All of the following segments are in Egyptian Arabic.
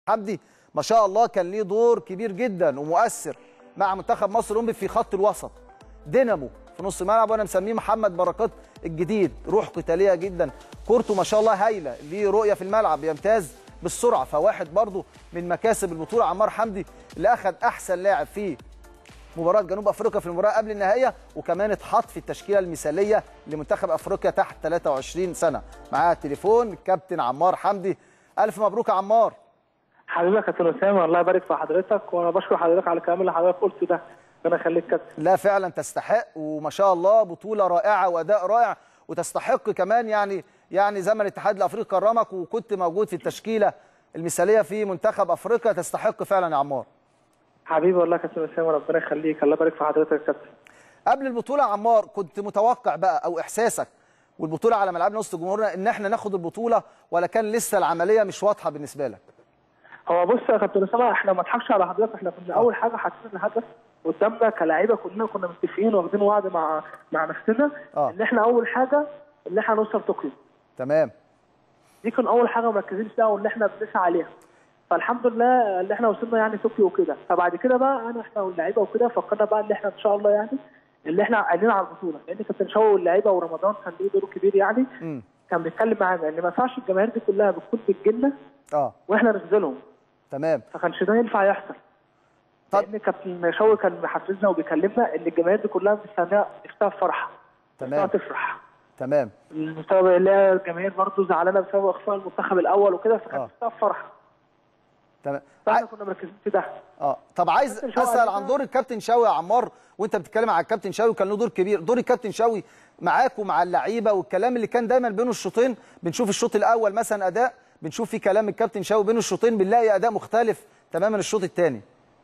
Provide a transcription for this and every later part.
حمدي ما شاء الله كان ليه دور كبير جدا ومؤثر مع منتخب مصر الأولمبي في خط الوسط دينامو في نص الملعب وانا مسميه محمد بركات الجديد روح قتاليه جدا كورته ما شاء الله هايله ليه رؤيه في الملعب بيمتاز بالسرعه فواحد برضه من مكاسب البطوله عمار حمدي اللي اخذ احسن لاعب في مباراه جنوب افريقيا في المباراه قبل النهائيه وكمان اتحط في التشكيله المثاليه لمنتخب افريقيا تحت 23 سنه معاه التليفون الكابتن عمار حمدي الف مبروك يا عمار حبيبي يا كابتن اسامه الله يبارك في حضرتك وانا بشكر حضرتك على الكلام اللي حضرتك قلته ده ربنا يخليك كابتن لا فعلا تستحق وما شاء الله بطوله رائعه واداء رائع وتستحق كمان يعني يعني زي ما الاتحاد الافريقي كرمك وكنت موجود في التشكيله المثاليه في منتخب افريقيا تستحق فعلا يا عمار حبيبي والله يا كابتن اسامه ربنا يخليك الله يبارك في حضرتك يا كابتن قبل البطوله يا عمار كنت متوقع بقى او احساسك والبطوله على ملعبنا وسط جمهورنا ان احنا ناخد البطوله ولا كان لسه العمليه مش واضحه بالنسبه لك هو بص يا كابتن اسامه احنا ما نضحكش على حضرتك احنا كنا اول حاجه حاطين الهدف قدامنا كلاعيبه كلنا كنا متفقين واخدين وعد مع مع نفسنا آه. ان احنا اول حاجه ان احنا نوصل طوكيو تمام دي كان اول حاجه مركزين فيها واللي احنا بنسعى عليها فالحمد لله اللي احنا وصلنا يعني طوكيو وكده فبعد كده بقى انا احنا واللعيبه وكده فكرنا بقى ان احنا ان شاء الله يعني اللي احنا قاعدين على البطوله لان كابتن شوقي واللعيبه ورمضان كان ليه دور كبير يعني امم كان بيتكلم معانا ان ما ينفعش الجماهير دي كلها بتكون بتجيلنا اه واحنا نخذلهم تمام فكانش ده ينفع يحصل طب- لان كابتن شوقي كان محفزنا وبيكلمنا ان الجماهير دي كلها مستنيه نفسها فرحه تمام. نفسها تفرح تمام المستوى اللي هي الجماهير برضه زعلانه بسبب اخفاء المنتخب الاول وكده فكان آه. نفسها فرحه تمام فاحنا عاي- كنا مركزين في ده اه طب عايز كابتن شوقي اسال علينا- عن دور الكابتن شوقي يا عمار وانت بتتكلم على الكابتن شوقي كان له دور كبير دور الكابتن شوقي معاك ومع اللعيبه والكلام اللي كان دايما بين الشوطين بنشوف الشوط الاول مثلا اداء بنشوف في كلام الكابتن شوقي بين الشوطين بنلاقي اداء مختلف تماما الشوط الثاني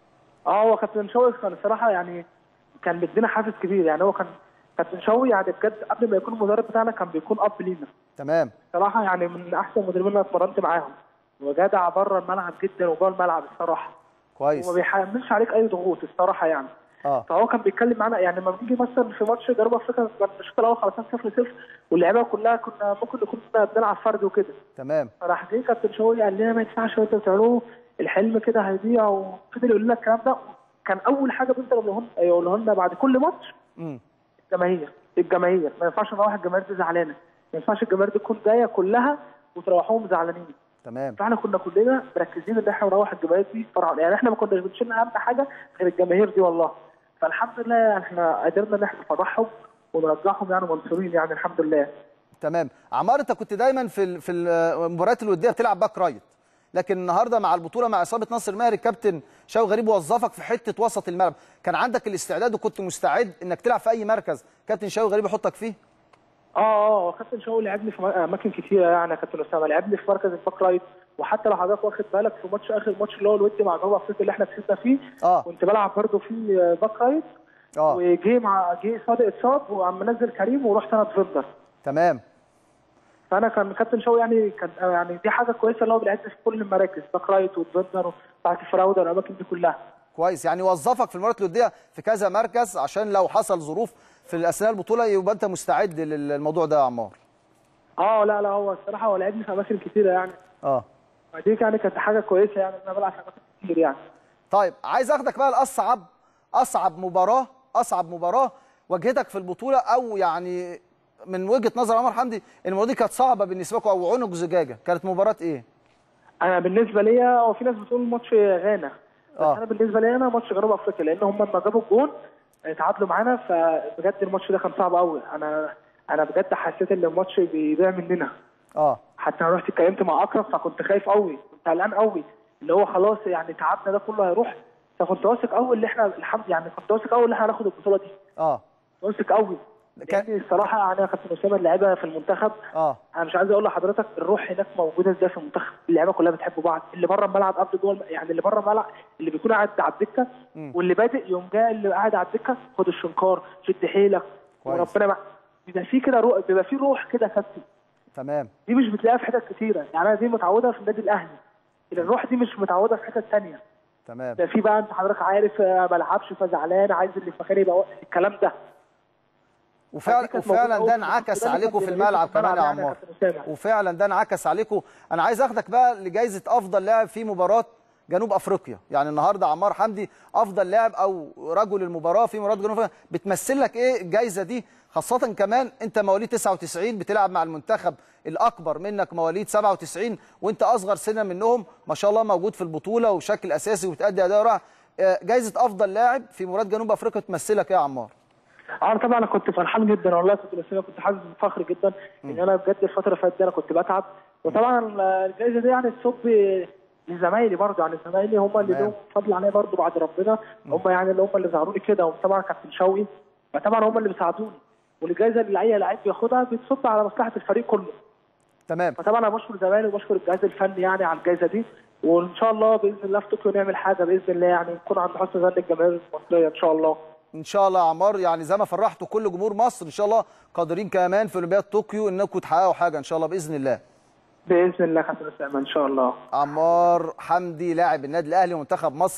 اه هو كابتن شوقي كان الصراحه يعني كان بيدينا حافز كبير يعني هو كان كابتن شوقي يعني بجد قبل ما يكون المدرب بتاعنا كان بيكون اب لينا تمام صراحه يعني من احسن المدربين اللي أنا اتمرنت معاهم وجدع بره الملعب جدا وجوه الملعب الصراحه كويس وما بيحملش عليك اي ضغوط الصراحه يعني اه فهو كان بيتكلم معانا يعني لما بنيجي مثلا في ماتش جنوب افريقيا كان الشوط الاول خلصنا 0 0 واللعيبه كلها كنا ممكن نكون بنلعب فرد وكده تمام فراح جه كابتن شوقي قال لنا ما ينفعش انتوا بتعملوه الحلم كده هيضيع وفضل يقول لنا الكلام ده كان اول حاجه بيفضل يقولها لنا- يقولها لنا بعد كل ماتش امم الجماهير الجماهير ما ينفعش نروح الجماهير دي زعلانه ما ينفعش الجماهير دي تكون جايه كلها وتروحوهم زعلانين تمام فاحنا كنا كلنا مركزين ان احنا نروح الجماهير دي فرحانين يعني احنا ما كناش بنشيل اهم حاجه غير الجماهير دي والله فالحمد لله يعني احنا قدرنا ان احنا نفرحهم ونرجعهم يعني منصورين يعني الحمد لله تمام عمار انت كنت دايما في ال- في المباريات الوديه بتلعب باك رايت لكن النهارده مع البطوله مع اصابه ناصر ماهر الكابتن شوقي غريب وظفك في حته وسط الملعب كان عندك الاستعداد وكنت مستعد انك تلعب في اي مركز كابتن شوقي غريب يحطك فيه اه اه كابتن شوقي لعبني في اماكن كتيره يعني يا كابتن اسامه لعبني في مركز الباك رايت وحتى لو حضرتك واخد بالك في ماتش اخر ماتش اللي هو الودي مع جنوب افريقيا اللي احنا كسبنا فيه اه كنت بلعب برده في باك رايت اه وجي مع جه صادق اتصاب وعم منزل كريم ورحت انا ديفندر تمام فانا كان كابتن شوقي يعني كان يعني دي حاجه كويسه اللي هو بيلعبني في كل المراكز باك رايت وديفندر وبعد فراوده والاماكن دي كلها كويس يعني وظفك في المباريات الوديه في كذا مركز عشان لو حصل ظروف في اثناء البطوله يبقى انت مستعد للموضوع ده يا عمار اه لا لا هو الصراحه هو لعبني في اماكن كتيره يعني اه فدي يعني كانت حاجه كويسه يعني ان انا بلعب في اماكن كتير يعني طيب عايز اخدك بقى لاصعب اصعب مباراه اصعب مباراه واجهتك في البطوله او يعني من وجهه نظر عمر حمدي المباراه دي كانت صعبه بالنسبه لكم او عنق زجاجه كانت مباراه ايه؟ انا بالنسبه ليا هو في ناس بتقول ماتش غانا بس آه. انا بالنسبه لي انا ماتش جنوب افريقيا لان هم لما جابوا الجون اتعادلوا معانا فبجد الماتش ده كان صعب قوي انا انا بجد حسيت ان الماتش بيضيع مننا اه حتى انا رحت اتكلمت مع اكرم فكنت خايف قوي كنت قلقان قوي اللي هو خلاص يعني تعبنا ده كله هيروح فكنت واثق قوي ان احنا الحمد يعني كنت واثق قوي ان احنا هناخد البطوله دي اه كنت واثق قوي كان- لان الصراحه يعني انا كابتن اسامه اللعيبه في المنتخب اه انا مش عايز اقول لحضرتك الروح هناك موجوده ازاي في المنتخب اللعيبه كلها بتحب بعض اللي بره الملعب قبل جوه الم- يعني اللي بره الملعب اللي بيكون قاعد على الدكه مم. واللي بادئ يوم جاي اللي قاعد على الدكه خد الشنكار شد حيلك كويس. وربنا مع بيبقى في كده روح بيبقى في روح كده يا كابتن تمام دي مش بتلاقيها في حتت كتيره يعني انا دي متعوده في النادي الاهلي الروح دي مش متعوده في حتت ثانيه تمام ده في بقى انت حضرتك عارف آه، ما بلعبش فزعلان عايز اللي في مكاني يبقى واقف. الكلام ده وفعلا فدي كانت وفعلا موجودة ده أول انعكس في عليكم في كان الملعب كمان يا يعني عمار كابتن أسامة. وفعلا ده انعكس عليكم انا عايز اخدك بقى لجائزه افضل لاعب في مباراه جنوب افريقيا يعني النهارده عمار حمدي افضل لاعب او رجل المباراه في مباراه جنوب افريقيا بتمثل لك ايه الجائزه دي خاصه كمان انت مواليد 99 بتلعب مع المنتخب الاكبر منك مواليد 97 وانت اصغر سنا منهم ما شاء الله موجود في البطوله وشكل اساسي وبتأدي اداء رائع آه، جائزه افضل لاعب في مباراه جنوب افريقيا تمثلك ايه يا عمار انا طبعا انا كنت فرحان جدا والله كنت بس كنت حاسس بفخر جدا ان انا بجد الفتره اللي فاتت دي انا كنت بتعب وطبعا الجائزه دي يعني تصب لزمايلي برضه يعني زمايلي هم اللي تمام. لهم فضل عليا برضه بعد ربنا هم يعني اللي هم اللي ظهروا كده وطبعا كابتن شوقي فطبعا هم اللي بيساعدوني والجائزه اللي اي لعيب بياخدها بتصب على مصلحه الفريق كله تمام فطبعا انا بشكر زمايلي وبشكر الجهاز الفني يعني على الجائزه دي وان شاء الله باذن الله في طوكيو نعمل حاجه باذن الله يعني نكون عند حسن ظن الجماهير المصريه ان شاء الله ان شاء الله يا عمار يعني زي ما فرحتوا كل جمهور مصر ان شاء الله قادرين كمان في اولمبياد طوكيو انكم تحققوا حاجه ان شاء الله باذن الله باذن الله كابتن اسامه ان شاء الله عمار حمدي لاعب النادي الاهلي ومنتخب مصر